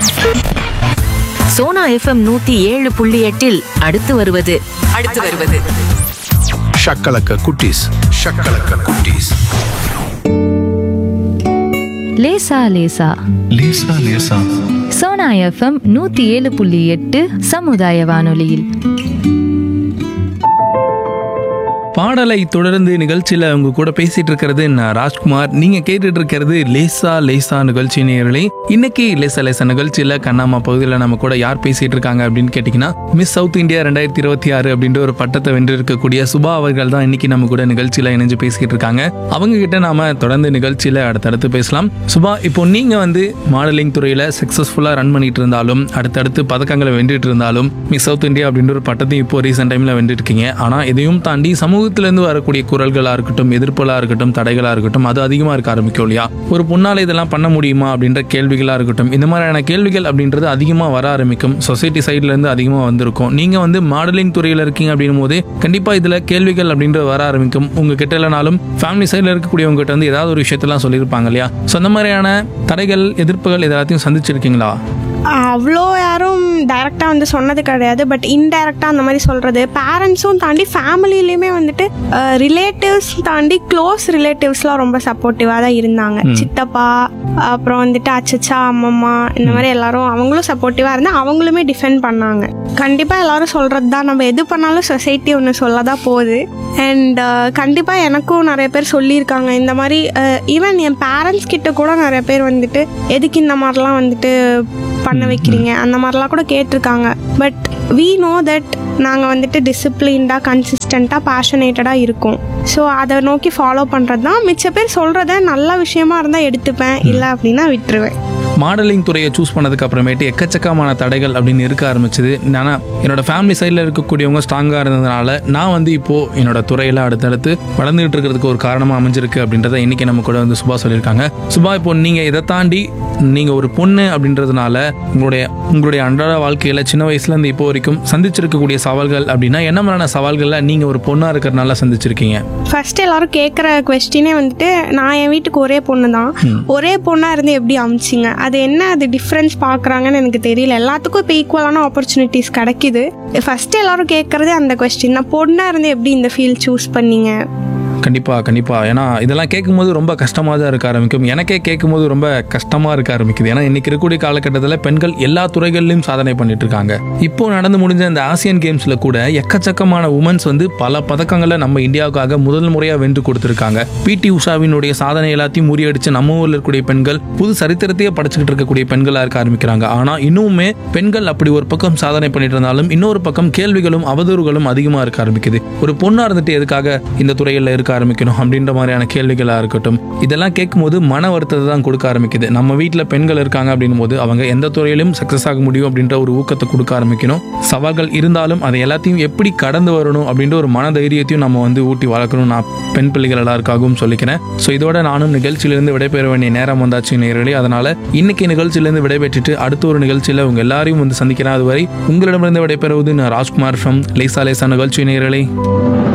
Sona FM நூத்தி ஏழு புள்ளி எட்டில் அடுத்து வருவது அடுத்து வருவது ஷக்கலக்க குட்டீஸ் ஷக்கலக்க குட்டீஸ் லேசா லேசா லேசா லேசா சோனா எஃப்எம் நூத்தி ஏழு புள்ளி எட்டு சமுதாய வானொலியில் பாடலை தொடர்ந்து நிகழ்ச்சியில் உங்க கூட பேசிட்டு இருக்கிறது நான் ராஜ்குமார் நீங்க கேட்டுட்டு இருக்கிறது லேசா லேசா நிகழ்ச்சி நேயர்களே இன்னைக்கு லேசா லேசா நிகழ்ச்சியில கண்ணாமா பகுதியில் நம்ம கூட யார் பேசிட்டு இருக்காங்க அப்படின்னு கேட்டிங்கன்னா மிஸ் சவுத் இந்தியா ரெண்டாயிரத்தி இருபத்தி ஆறு அப்படின்ற ஒரு பட்டத்தை வென்றிருக்கக்கூடிய சுபா அவர்கள் தான் இன்னைக்கு நம்ம கூட நிகழ்ச்சியில இணைஞ்சு பேசிட்டு இருக்காங்க அவங்க கிட்ட நாம தொடர்ந்து நிகழ்ச்சியில அடுத்தடுத்து பேசலாம் சுபா இப்போ நீங்க வந்து மாடலிங் துறையில சக்சஸ்ஃபுல்லா ரன் பண்ணிட்டு இருந்தாலும் அடுத்தடுத்து பதக்கங்களை வென்றுட்டு இருந்தாலும் மிஸ் சவுத் இந்தியா அப்படின்ற ஒரு பட்டத்தையும் இப்போ ரீசெண்ட் டைம்ல வென்றிருக்கீங்க ஆனா இதையும் தாண்டி சமூகத்திலிருந்து வரக்கூடிய குரல்களா இருக்கட்டும் எதிர்ப்புகளா இருக்கட்டும் தடைகளா இருக்கட்டும் அது அதிகமா இருக்க ஆரம்பிக்கும் இல்லையா ஒரு பொண்ணால இதெல்லாம் பண்ண முடியுமா அப்படின்ற கேள்விகளா இருக்கட்டும் இந்த மாதிரியான கேள்விகள் அப்படின்றது அதிகமா வர ஆரம்பிக்கும் சொசைட்டி சைட்ல இருந்து அதிகமா வந்திருக்கும் நீங்க வந்து மாடலிங் துறையில இருக்கீங்க அப்படின்னும் போது கண்டிப்பா இதுல கேள்விகள் அப்படின்றது வர ஆரம்பிக்கும் உங்க கிட்ட இல்லைனாலும் ஃபேமிலி சைட்ல இருக்கக்கூடியவங்க கிட்ட வந்து ஏதாவது ஒரு விஷயத்தெல்லாம் சொல்லியிருப்பாங்க இல்லையா ஸோ அந்த மாதிரியான தடைகள் எதிர்ப்புகள் இது எல்லாத்தையும் சந்திச்சிருக்கீங்களா அவ்வளோ யாரும் டைரெக்டாக வந்து சொன்னது கிடையாது பட் இன்டைரக்டாக அந்த மாதிரி சொல்கிறது பேரண்ட்ஸும் தாண்டி ஃபேமிலிலையுமே வந்துட்டு ரிலேட்டிவ்ஸ் தாண்டி க்ளோஸ் ரிலேட்டிவ்ஸ்லாம் ரொம்ப சப்போர்ட்டிவாக தான் இருந்தாங்க சித்தப்பா அப்புறம் வந்துட்டு அச்சச்சா அம்மம்மா இந்த மாதிரி எல்லாரும் அவங்களும் சப்போர்ட்டிவாக இருந்தால் அவங்களுமே டிஃபெண்ட் பண்ணாங்க கண்டிப்பாக எல்லாரும் சொல்கிறது தான் நம்ம எது பண்ணாலும் சொசைட்டி ஒன்று சொல்ல தான் போகுது அண்ட் கண்டிப்பாக எனக்கும் நிறைய பேர் சொல்லியிருக்காங்க இந்த மாதிரி ஈவன் என் பேரண்ட்ஸ் கிட்ட கூட நிறைய பேர் வந்துட்டு எதுக்கு இந்த மாதிரிலாம் வந்துட்டு பண்ண வைக்கிறீங்க அந்த மாதிரிலாம் கூட கேட்டிருக்காங்க பட் வி நோ தட் நாங்கள் வந்துட்டு டிசிப்ளின்டாக கன்சிஸ்டண்ட்டாக பேஷனேட்டடாக இருக்கோம் ஸோ அதை நோக்கி ஃபாலோ பண்ணுறது தான் மிச்ச பேர் சொல்கிறத நல்ல விஷயமா இருந்தால் எடுத்துப்பேன் இல்லை அப்படின்னா விட்டுருவேன் மாடலிங் துறையை சூஸ் பண்ணதுக்கு அப்புறமேட்டு எக்கச்சக்கமான தடைகள் அப்படின்னு இருக்க ஆரம்பிச்சது ஆனால் என்னோட ஃபேமிலி சைடில் இருக்கக்கூடியவங்க ஸ்ட்ராங்காக இருந்ததுனால நான் வந்து இப்போ என்னோட துறையில் அடுத்தடுத்து வளர்ந்துகிட்டு இருக்கிறதுக்கு ஒரு காரணமாக அமைஞ்சிருக்கு அப்படின்றத இன்னைக்கு நம்ம கூட வந்து சுபா சொல்லியிருக்காங்க சுபா இப்போ நீங்கள் இதை தாண்டி நீங்கள் ஒரு பொண்ணு அப்படின்றதுனால உங்களுடைய உங்களுடைய அன்றாட வாழ்க்கையில் சின்ன வயசுலேருந்து இப்போ வரைக்கும் சந்திச்சிருக்கக்கூடிய சவால்கள் அப்படின்னா என்ன மாதிரியான சவால்களில் நீங்கள் ஒரு பொண்ணாக இருக்கிறனால சந்திச்சிருக்கீங்க ஃபர்ஸ்ட் எல்லாரும் கேட்குற கொஸ்டினே வந்துட்டு நான் என் வீட்டுக்கு ஒரே பொண்ணு தான் ஒரே பொண்ணாக இருந்து எப்படி அமிச்சிங்க அது என்ன அது டிஃப்ரென்ஸ் பார்க்குறாங்கன்னு எனக்கு தெரியல எல்லாத்துக்கும் இப்போ ஈக்குவலான ஆப்பர்ச்சுனிட்டிஸ் கிடைக்குது ஃபர்ஸ்ட் எல்லாரும் கேட்குறதே அந்த கொஸ்டின் நான் பொண்ணாக இருந்து எப்படி இந்த ஃபீல்ட் சூஸ் பண்ணீங்க கண்டிப்பாக கண்டிப்பாக ஏன்னா இதெல்லாம் கேட்கும்போது ரொம்ப கஷ்டமாக தான் இருக்க ஆரம்பிக்கும் எனக்கே கேட்கும்போது ரொம்ப கஷ்டமாக இருக்க ஆரம்பிக்குது ஏன்னா இன்னைக்கு இருக்கக்கூடிய காலகட்டத்தில் பெண்கள் எல்லா துறைகளிலும் சாதனை பண்ணிட்டு இருக்காங்க இப்போ நடந்து முடிஞ்ச இந்த ஆசியன் கேம்ஸில் கூட எக்கச்சக்கமான உமன்ஸ் வந்து பல பதக்கங்களை நம்ம இந்தியாவுக்காக முதல் முறையாக வென்று கொடுத்துருக்காங்க பிடி உஷாவினுடைய சாதனை எல்லாத்தையும் முறியடிச்சு நம்ம ஊரில் இருக்கக்கூடிய பெண்கள் புது சரித்திரத்தையே படைச்சிக்கிட்டு இருக்கக்கூடிய பெண்களாக இருக்க ஆரம்பிக்கிறாங்க ஆனால் இன்னுமே பெண்கள் அப்படி ஒரு பக்கம் சாதனை பண்ணிட்டு இருந்தாலும் இன்னொரு பக்கம் கேள்விகளும் அவதூறுகளும் அதிகமாக இருக்க ஆரம்பிக்குது ஒரு பொண்ணாக இருந்துட்டு எதுக்காக இந்த துறையில் இருக்க ஆரம்பிக்கணும் அப்படின்ற மாதிரியான கேள்விகளாக இருக்கட்டும் இதெல்லாம் கேட்கும்போது மன வருத்தத்தை தான் கொடுக்க ஆரம்பிக்குது நம்ம வீட்டில் பெண்கள் இருக்காங்க அப்படின்னும் போது அவங்க எந்த துறையிலும் சக்ஸஸ் ஆக முடியும் அப்படின்ற ஒரு ஊக்கத்தை கொடுக்க ஆரம்பிக்கணும் சவால்கள் இருந்தாலும் அதை எல்லாத்தையும் எப்படி கடந்து வரணும் அப்படின்ற ஒரு மன தைரியத்தையும் நம்ம வந்து ஊட்டி வளர்க்கணும் நான் பெண் பிள்ளைகள் எல்லாருக்காகவும் சொல்லிக்கிறேன் ஸோ இதோட நானும் நிகழ்ச்சியிலிருந்து விடைபெற வேண்டிய நேரம் வந்தாச்சு நேரடி அதனால இன்னைக்கு நிகழ்ச்சியிலிருந்து விடைபெற்றுட்டு அடுத்த ஒரு நிகழ்ச்சியில் உங்க எல்லாரையும் வந்து சந்திக்கிறேன் அதுவரை உங்களிடமிருந்து விடைபெறுவது நான் ராஜ்குமார் ஃப்ரம் லேசா லேசா நிகழ்ச்சி நேரலை